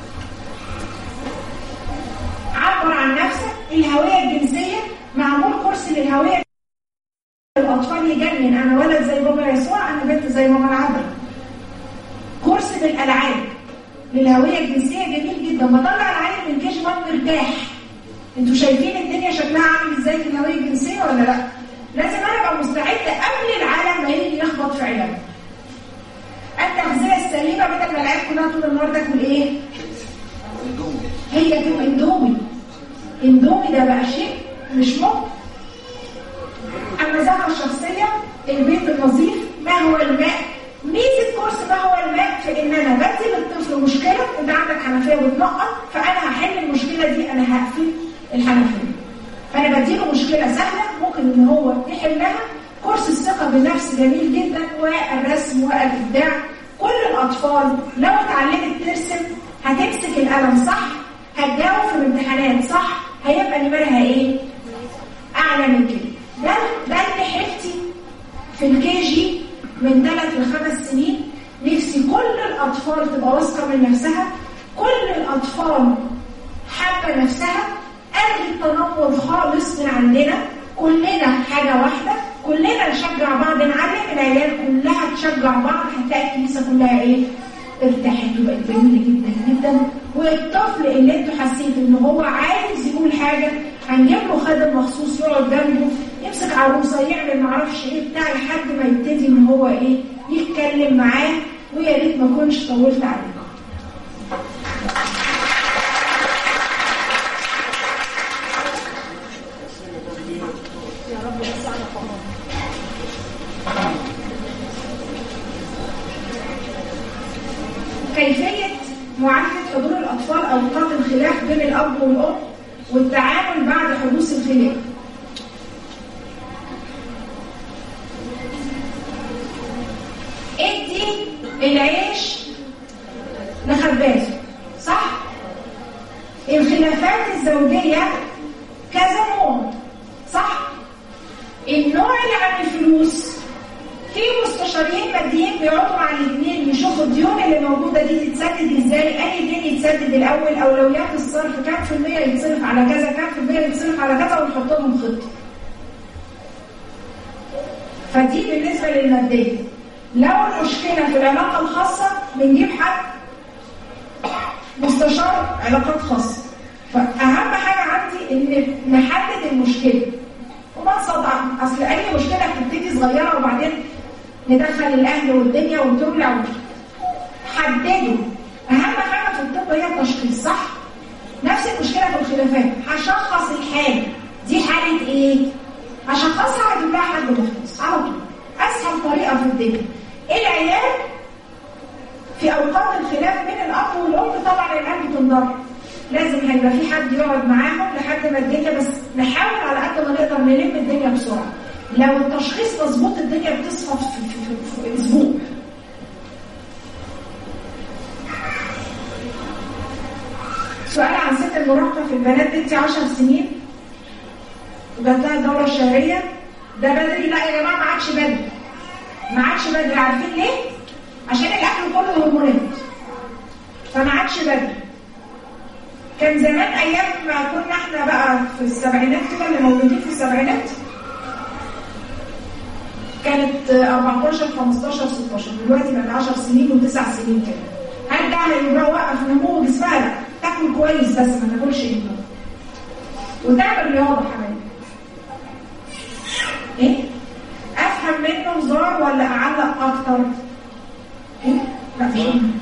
عبر عن نفسك الهوية الجنسية معمول كورس للهوية الأطفال يجنن أنا ولد زي بابا يسوع أنا بنت زي ماما العذراء كورس للألعاب للهوية الجنسية جميل جدا بطلع العيل من كيش 1 مرتاح انتوا شايفين الدنيا شكلها عامل ازاي في الهوية الجنسية ولا لا؟ لازم انا ابقى مستعده قبل العالم ما يجي يخبط في عيالنا. التغذيه السليمه بدل ما العيال كلها طول النهار تاكل ايه؟ هي دي اندومي. اندومي ده بقى شيء مش ممكن. النزاهه الشخصيه، البيت النظيف، ما هو الماء؟ ميزه كورس ما هو الماء في ان انا بدي للطفل مشكله انت عندك حنفيه بتنقط فانا هحل المشكله دي انا هقفل الحنفيه. فانا بديله مشكله سهله ممكن ان هو يحلها كورس الثقه بالنفس جميل جدا والرسم والابداع كل الاطفال لو اتعلمت ترسم هتمسك القلم صح هتجاوب في الامتحانات صح هيبقى نمرها ايه اعلى من كده ده ده اللي حيلتي في الكي جي من ثلاث لخمس سنين نفسي كل الاطفال تبقى واثقه من نفسها كل الاطفال حابه نفسها الغي التنمر خالص من عندنا كلنا حاجه واحده كلنا نشجع بعض نعلم العيال كلها تشجع بعض هتلاقي الكنيسه كلها ايه ارتاحت وبقت جميله جدا جدا والطفل اللي انتوا حسيت ان هو عايز يقول حاجه هنجيب له خادم مخصوص يقعد جنبه يمسك عروسه يعمل معرفش ايه بتاع لحد ما يبتدي ان هو ايه يتكلم معاه ويا ريت ما اكونش طولت عليكم يا رب يوسعنا في عمرنا معالجة حضور الأطفال أوقات الخلاف بين الأب والأم والتعامل بعد حدوث الخلاف ادي العيش لخبازه صح؟ الخلافات الزوجية كذا نوع صح؟ النوع اللي عن الفلوس في مستشارين ماديين بيقعدوا مع الاثنين يشوفوا الديون اللي موجوده دي تتسدد ازاي اي دين يتسدد الاول اولويات الصرف كام في الميه يتصرف على كذا كام في الميه يتصرف على كذا ونحط لهم خطه فدي بالنسبه للماديه لو المشكله في العلاقه الخاصه بنجيب حد مستشار علاقات خاصه فاهم حاجه عندي ان نحدد المشكله وما نصدع اصل اي مشكله بتبتدي صغيره وبعدين ندخل الاهل والدنيا وتولع حددوا اهم حاجه في الطب هي التشخيص صح نفس المشكله في الخلافات هشخص الحاله دي حاله ايه هشخصها هجيب لها حد مختص على طول اسهل طريقه في الدنيا العيال في اوقات الخلاف بين الاب والام طبعا العيال بتنضرب لازم هيبقى في حد يقعد معاهم لحد ما الدنيا بس نحاول على قد ما نقدر نلم الدنيا بسرعه لو التشخيص مظبوط الدنيا بتصفى في, في, في, في اسبوع سؤال عن ست المراهقه في البنات بنتي 10 سنين وجات لها الدوره الشهريه ده بدري لا يا جماعه ما عادش بدري ما عادش بدري عارفين ليه؟ عشان الاكل كله هرمونات فما عادش بدري كان زمان ايام ما كنا احنا بقى في السبعينات كده اللي موجودين في السبعينات كانت 14 15 16 دلوقتي بقت 10 سنين و9 سنين كده هل ده هيبقى وقف نمو جسمها لا تاكل كويس بس ما تاكلش نمو وتعمل رياضه حبايبي ايه افهم منه هزار ولا اعلق اكتر ايه لا مش مهم.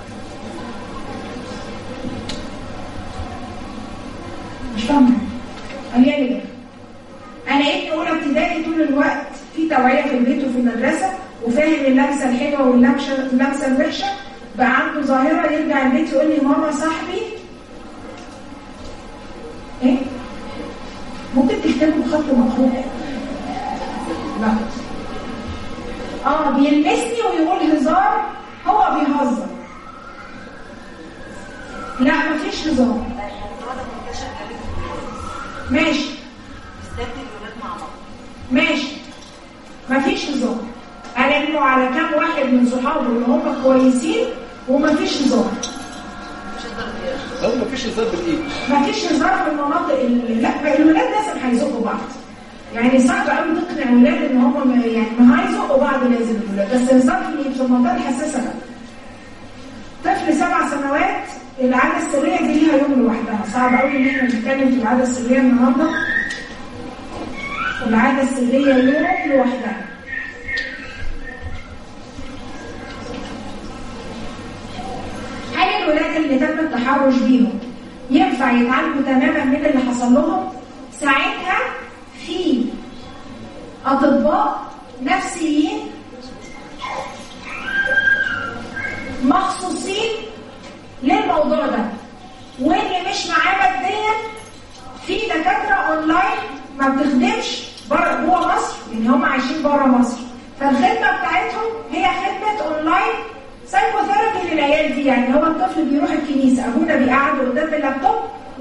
مش فاهمه قال لي ليه انا ابني اولى ابتدائي طول الوقت في توعيه في البيت وفي المدرسه وفاهم اللمسه الحلوه واللمسه اللمسه الوحشه بقى عنده ظاهره يرجع البيت يقول لي ماما صاحبي ايه ممكن تكتبه بخط مقروء لا اه بيلمسني ويقول هزار هو بيهزر لا مفيش هزار الموضوع ده منتشر قوي في الولاد ماشي بالذات الولاد مع بعض ماشي مفيش هزار قال على كام واحد من صحابه ان هم كويسين ومفيش هزار مش هزار بيه. هو مفيش هزار بالايد مفيش هزار في المناطق اللي لا ما الولاد لازم هيزقوا بعض يعني صعب قوي تقنع الولاد ان هم ما- يعني ما هيزقوا بعض لازم الولاد بس الهزار في في المنطقه الحساسه لا طفل سبع سنوات العاده السريه دي ليها يوم لوحدها صعب قوي ان احنا نتكلم في العاده السريه النهارده العاده السريه يوم لوحدها هل الولاد اللي تم التحرش بيهم ينفع يتعالجوا تماما من اللي حصل لهم؟ ساعتها في اطباء نفسيين مخصوصين للموضوع ده واللي مش معاه ماديا في دكاتره اونلاين ما بتخدمش بره جوه مصر يعني هم عايشين بره مصر فالخدمه بتاعتهم هي خدمه اونلاين سايكوثيرابي للعيال دي يعني هو الطفل بيروح الكنيسه ابونا بيقعده قدام اللابتوب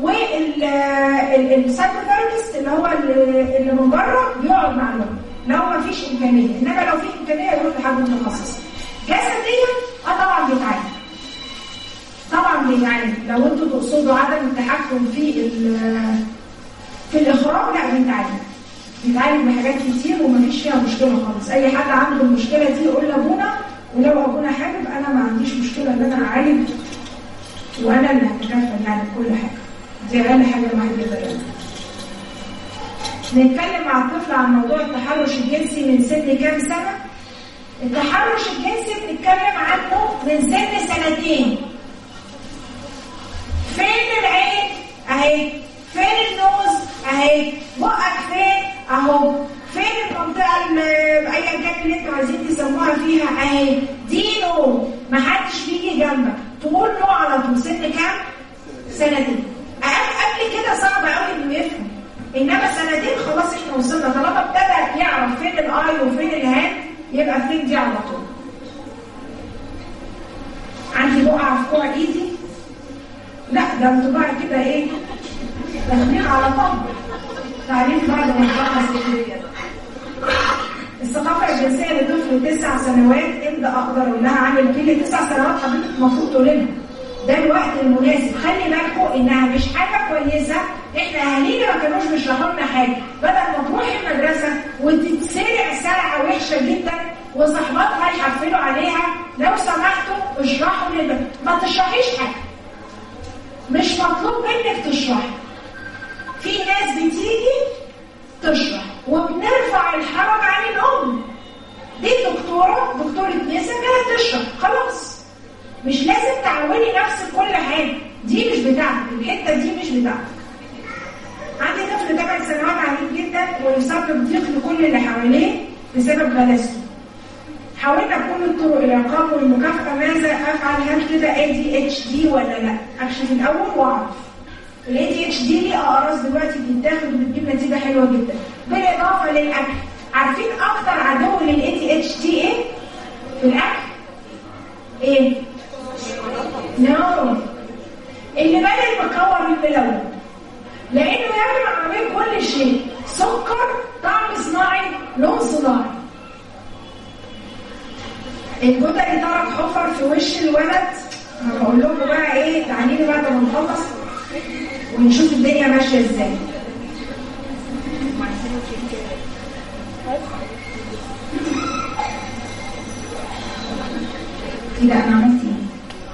والسايكوثيرابيست اللي هو اللي اللي من بره بيقعد مع الولد لو ما فيش امكانيه انما لو في امكانيه يروح لحد متخصص جسديا اه طبعا بيتعالج طبعا بيتعالج لو انتوا تقصدوا عدم التحكم في ال- في الاخراج لا بيتعالج بيتعالج بحاجات كتير ومفيش فيها مشكله خالص اي حد عنده المشكله دي يقول لابونا ولو ابونا حابب انا ما عنديش مشكله ان انا اعالج وانا اللي هتكفل يعني بكل حاجه دي اقل حاجه الواحد يقدر يعملها نتكلم مع الطفل عن موضوع التحرش الجنسي من سن كام سنه التحرش الجنسي بنتكلم عنه من سن سنتين فين العين اهي فين النوز اهي بقك فين اهو فين المنطقه اللي ايا كان اللي انتوا عايزين تسموها فيها اهي دي نو محدش بيجي جنبك طول كله على طول سن كام؟ سنتين أقل قبل كده صعب قوي انه يفهم انما سنتين خلاص احنا وصلنا طالما ابتدى يعرف فين الاي وفين الهان يبقى فين دي على طول عندي بقعه في كوع ايدي لا ده انتوا بقى كده ايه داخلين على طب تعليم بعد ما نخلص الكليه الثقافه الجنسيه لطفل تسع سنوات امتى اقدر اقول لها عامل كده تسع سنوات حضرتك المفروض تقول لها ده الوقت المناسب خلي بالكم انها مش حاجه كويسه احنا اهالينا ما كانوش بيشرحوا لنا حاجه بدل ما تروحي المدرسه وتتسرع سرعه وحشه جدا وصاحباتها يحفلوا عليها لو سمحتوا اشرحوا للبنت ما تشرحيش حاجه مش مطلوب منك تشرحي في ناس بتيجي تشرح وبنرفع الحرج عن الام دي دكتوره دكتوره نساء جايه تشرح خلاص مش لازم تعودي نفسك كل حاجه دي مش بتاعتك الحته دي مش بتاعتك عندي طفل 8 سنوات عنيف جدا ويسبب ضيق لكل اللي حواليه بسبب غلاسته حاولنا بكل الطرق العقاب والمكافاه ماذا افعل هل كده اي دي اتش دي ولا لا اكشف الاول واعرف الاي دي اتش دي ليه اقراص دلوقتي بتتاخد وبتجيب نتيجه حلوه جدا بالاضافه للاكل عارفين اكتر عدو للاي دي اتش دي ايه في الاكل ايه نو اللي بدأ المكور الملون لانه يجمع ما بين كل شيء سكر طعم صناعي لون صناعي الجدري ترك حفر في وش الولد انا بقول لكم بقى ايه تعالي لي بعد ما نخلص ونشوف الدنيا ماشيه ازاي كده انا عملت ايه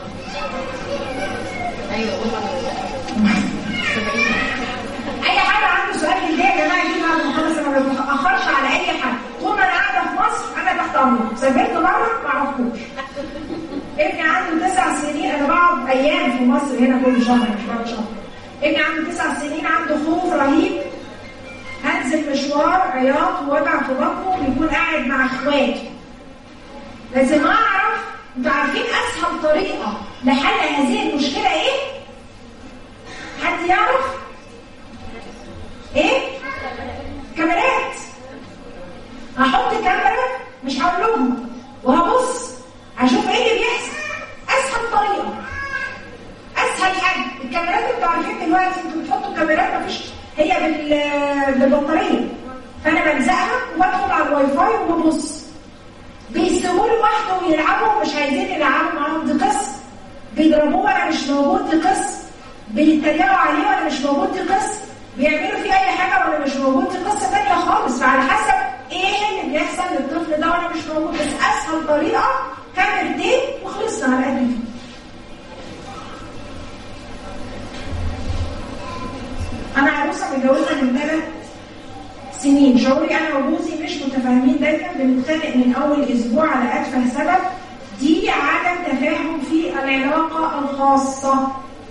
اي حد عنده سؤال في البدايه يا جماعه يجي بعد ما اخلص انا ما بتاخرش على اي حد طول ما انا قاعده في مصر انا تحت امرك سافرت بره ما اعرفكوش ابني عنده تسع سنين انا بقعد ايام في مصر هنا كل شهر مش بقعد شهر ابني عنده تسع سنين عنده خوف رهيب هنزل مشوار عياط ووجع في بطنه ويكون قاعد مع اخواته لازم اعرف انتوا عارفين اسهل طريقه لحل هذه المشكله ايه؟ حد يعرف؟ ايه؟ كاميرات هحط كاميرا مش هقول لهم وهبص هشوف ايه اللي بيحصل اسهل طريقه اسهل حاجه الكاميرات انتوا عارفين دلوقتي انتوا بتحطوا كاميرات مفيش هي بال بالبطاريه فانا بلزقها وبدخل على الواي فاي وببص بيسيبوه لوحده ويلعبوا مش عايزين يلعبوا معاهم دي قصه بيضربوه وانا مش موجود دي قصه بيتريقوا عليه وانا مش موجود دي قصه بيعملوا فيه اي حاجه وانا مش موجود دي قصه ثانيه خالص فعلى حسب ايه اللي بيحصل للطفل ده وانا مش موجود بس اسهل طريقه كاميرتين وخلصنا على قد كده انا عروسه متجوزه من ثلاث سنين شعوري انا وجوزي مش متفاهمين دايما بنتخانق من اول اسبوع على اتفه سبب دي عدم تفاهم في العلاقه الخاصه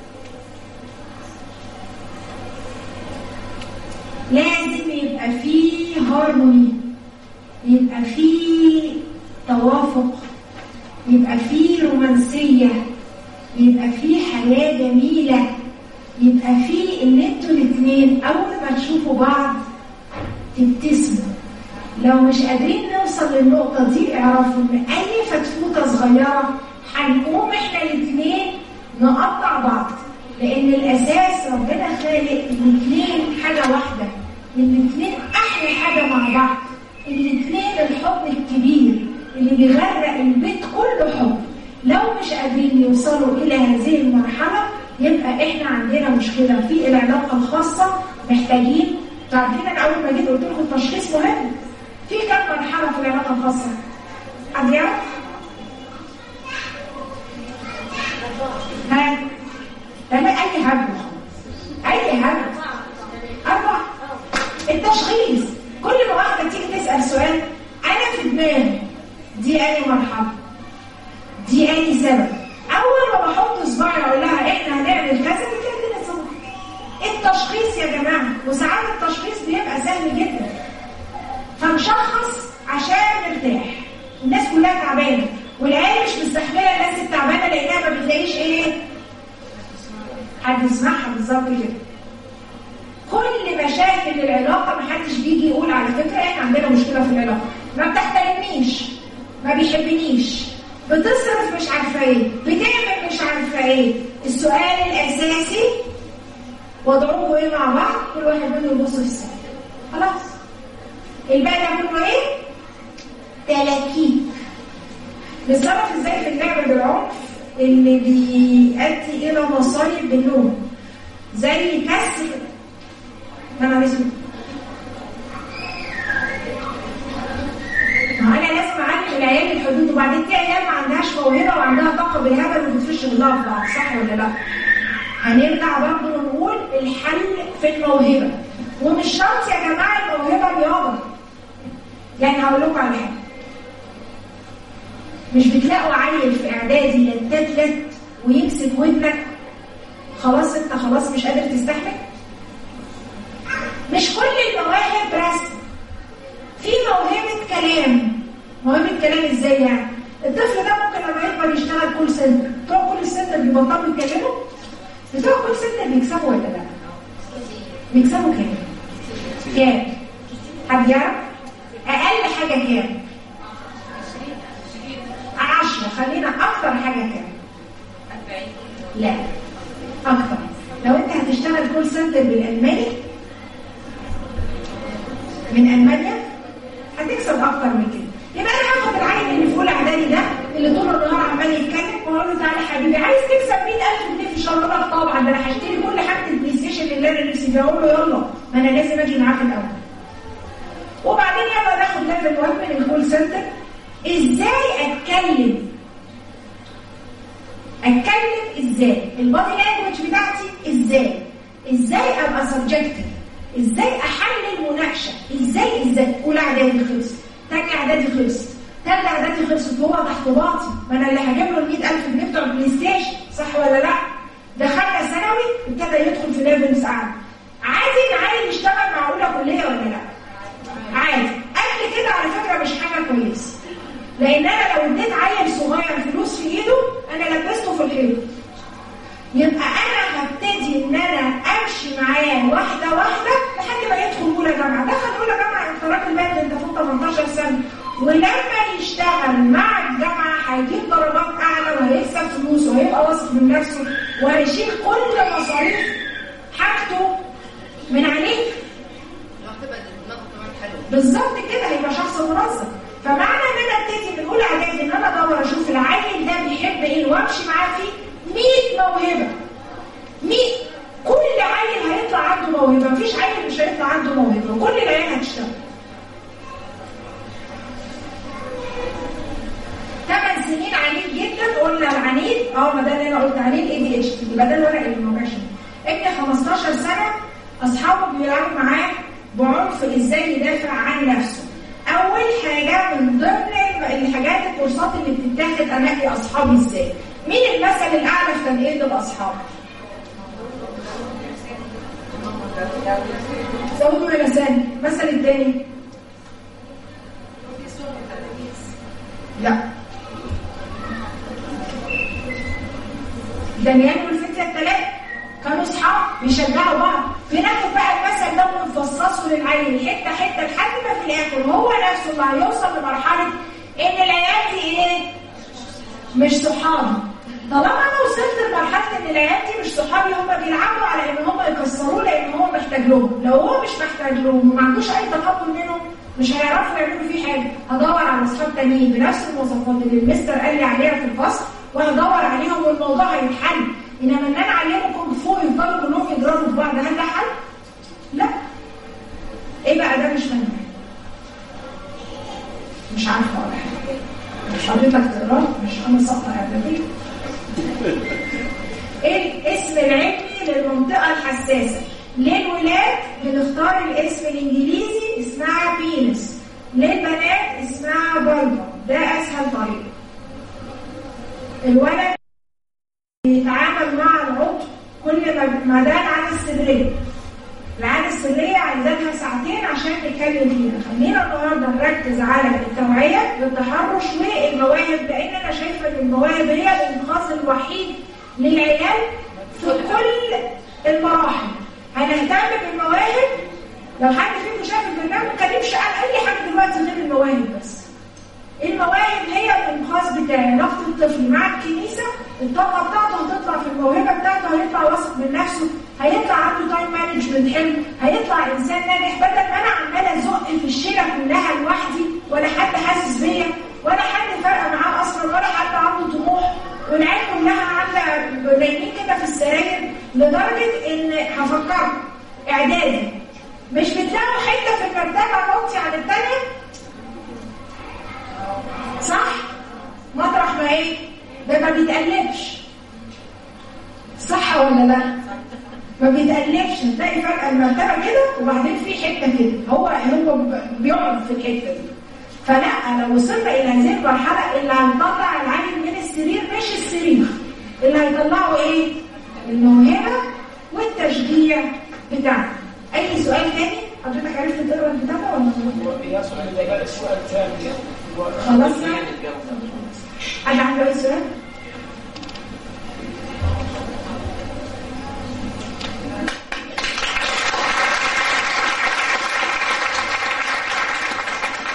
لازم يبقى فيه هارموني يبقى فيه توافق يبقى فيه رومانسيه يبقى فيه حياه جميله يبقى فيه ان انتوا الاثنين اول ما تشوفوا بعض تبتسموا لو مش قادرين نوصل للنقطة دي اعرفوا ان اي فتفوتة صغيرة هنقوم احنا الاثنين نقطع بعض لان الاساس ربنا خالق الاثنين حاجة واحدة الاثنين احلى حاجة مع بعض الاثنين الحب الكبير اللي بيغرق البيت كله حب لو مش قادرين يوصلوا الى هذه المرحلة يبقى احنا عندنا مشكلة في العلاقة الخاصة محتاجين تعرفين انا اول ما جيت قلت لكم التشخيص مهم في كم مرحله في العلاقه الخاصه حد يعرف ها لا اي هبل اي هبل اربع التشخيص كل ما واحده تيجي تسال سؤال انا في دماغي دي اي مرحله دي اي سبب اول ما بحط صباعي اقول لها احنا هنعمل كذا بتعمل الصبح التشخيص يا جماعة وساعات التشخيص بيبقى سهل جدا فنشخص عشان نرتاح الناس كلها تعبانة والعيال مش مستحملة الناس التعبانة لأنها ما تلاقيش ايه حد يسمعها بالظبط كده كل مشاكل العلاقه ما حدش بيجي يقول على فكره احنا عندنا مشكله في العلاقه ما بتحترمنيش ما بيحبنيش بتصرف مش عارفه ايه بتعمل مش عارفه ايه السؤال الاساسي وضعوه ايه مع بعض كل واحد منهم يبص في السقف خلاص الباقي ده كله ايه تلاكيك نتصرف ازاي في اللعب بالعنف اللي بيؤدي الى مصايب بالنوم زي كسر انا اسمه ما انا لازم اعلم العيال الحدود وبعدين في عيال ما عندهاش موهبه وعندها طاقه بالهبل وبتفش بالله في بعض صح ولا لا؟ هنرجع برضه ونقول الحل في الموهبه ومش شرط يا جماعه الموهبه رياضه يعني هقول لكم على حاجه مش بتلاقوا عيل في اعدادي يتتلت ويمسك ودنك خلاص انت خلاص مش قادر تستحمل مش كل المواهب رسم في موهبه كلام موهبه كلام ازاي يعني الطفل ده ممكن لما يكبر يشتغل كول سنتر بتوع كول سنتر بيبطلوا يتكلموا بتوع كول سنتر بيكسبوا ولا لا بيكسبوا كام كام حد يعرف اقل حاجه كام عشرة خلينا أكتر حاجة كام؟ لا أكتر لو أنت هتشتغل كول سنتر بالألماني من ألمانيا هتكسب أكتر من كده يبقى أنا هاخد العيل اللي في أولى إعدادي ده اللي طول النهار عمال يتكلم وأقول له تعالى حبيبي عايز تكسب 100000 جنيه في الشهر أقول لك طبعا ده أنا هشتري كل حاجة البلاي ستيشن اللي أنا نفسي فيها أقول له يلا ما أنا لازم أجي معاه في الأول وبعدين يلا ناخد ليفل 1 من الكول سنتر ازاي اتكلم اتكلم ازاي البادي لانجوج بتاعتي ازاي ازاي ابقى سبجكتيف ازاي احلل مناقشه ازاي ازاي اولى اعدادي خلصت ثانيه اعدادي خلصت ثالثه اعدادي خلصت وهو تحت باطي ما انا اللي هجيب له ال 100000 جنيه بتوع البلاي ستيشن صح ولا لا دخلنا ثانوي ابتدى يدخل في ليفلز اعلى عادي ان عيل يشتغل مع اولى كليه ولا لا عادي قبل كده على فكره مش حاجه كويسه لان انا لو اديت عيل صغير فلوس في ايده انا لبسته في الحيط يبقى انا هبتدي ان انا امشي معاه واحده واحده لحد ما يدخل اولى جامعه دخل اولى جامعه انت راجل بقى انت فوق 18 سنه ولما يشتغل مع الجامعه هيجيب درجات اعلى وهيكسب فلوس وهيبقى واثق من نفسه وهيشيل كل مصاريف حاجته من عليك لو هتبقى دماغه كمان حلوه بالظبط كده هيبقى شخص منظم فمعنى ان انا ابتدي من اولى اعدادي ان انا ادور اشوف العيل ده بيحب ايه وامشي معاه فيه 100 موهبه 100 كل عيل هيطلع عنده موهبه مفيش عيل مش هيطلع عنده موهبه وكل العيال هتشتغل ثمان سنين عنيد جدا قلنا العنيد اه ما ده اللي انا قلت عليه الاي دي اتش يبقى ده الورق اللي ما جاش ابن 15 سنه اصحابه بيلعبوا معاه بعنف ازاي يدافع عن نفسه اول حاجه من ضمن الحاجات الكورسات اللي بتتاخد انقي اصحابي ازاي مين المثل الاعلى في تنقيه الاصحاب زودوا يا لسان مثل التاني لا دانيال والفتية الثلاثة كانوا اصحاب بيشجعوا بعض بناخد بقى المثل ده ونفصصه للعيل حته حته لحد ما في الاخر هو نفسه اللي هيوصل لمرحله ان العيال دي ايه؟ مش صحابي طالما انا وصلت لمرحله ان العيال دي مش صحابي هم بيلعبوا على ان هم يكسروه لان هو محتاج لهم لو هو مش محتاج لهم وما عندوش اي تقبل منهم مش هيعرفوا يعملوا فيه حاجه هدور على اصحاب تانيين بنفس المواصفات اللي المستر قال لي عليها في الفصل وهدور عليهم والموضوع هيتحل انما ان انا اعلمكم فوق يفضلوا كلهم يضربوا في بعض هل ده حل؟ لا ايه بقى ده مش فاهمه مش عارفه ولا حاجه مش حضرتك تقراه مش انا ساقطه قبل ايه الاسم العلمي للمنطقه الحساسه للولاد بنختار الاسم الانجليزي اسمها بينس للبنات اسمها بلبة ده اسهل طريقه الولد بيتعامل مع العضو كل ما ما ده العاده السريه العاده السريه عايزينها ساعتين عشان نتكلم فيها خلينا النهارده نركز على التوعيه بالتحرش والمواهب لان انا شايفه ان المواهب هي الانقاذ الوحيد للعيال في كل المراحل هنهتم بالمواهب لو حد فيكم شاف البرنامج ما اتكلمش عن اي حاجه دلوقتي غير المواهب بس المواهب هي الانقاذ بتاعي رفض الطفل مع الكنيسه الطاقه بتاعته هتطلع في الموهبه بتاعته هيطلع واثق من نفسه هيطلع عنده تايم مانجمنت حلو هيطلع انسان ناجح بدل ما انا عماله ازق في الشيله كلها لوحدي ولا حد حاسس بيا ولا حد فارقه معاه اصلا ولا حد عنده طموح والعيال كلها عامله نايمين كده في السراير لدرجه ان هفكركم اعدادي مش بتلاقوا حته في المرتبه موطي عن الثانيه صح؟ مطرح ما ايه؟ ده ما بيتقلبش صح ولا لا؟ ما بيتقلبش تلاقي فجأة المرتبة كده وبعدين في حتة كده هو هو بيقعد في الحتة دي فلا لو وصلنا إلى هذه المرحلة اللي هنطلع العيل من السرير مش السرير اللي هيطلعه ايه؟ الموهبة والتشجيع بتاعنا أي سؤال تاني؟ حضرتك عرفت تقرا الكتاب ولا يصل إلى السؤال الثاني خلصنا؟ حد عنده أي سؤال؟